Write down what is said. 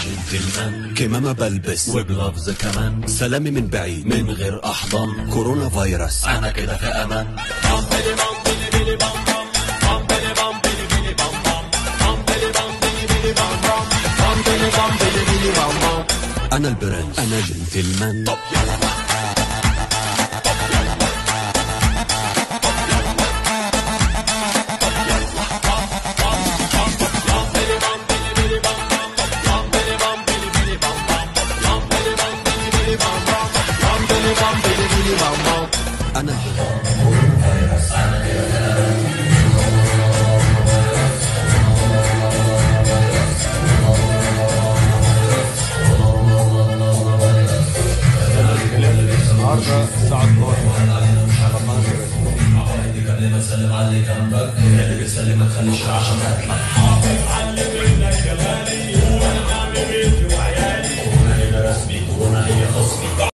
جنتلمان كمامة بلبس وجلافز كمان سلامي من بعيد من غير احضان كورونا فيروس انا كده في امان انا البرنس انا جنتلمان طب انا البرنس النهارده الساعة 12 على قناة الرسمي. بسلم عليك جنبك اللي بيسلمك خلي الشعر عشان تطلع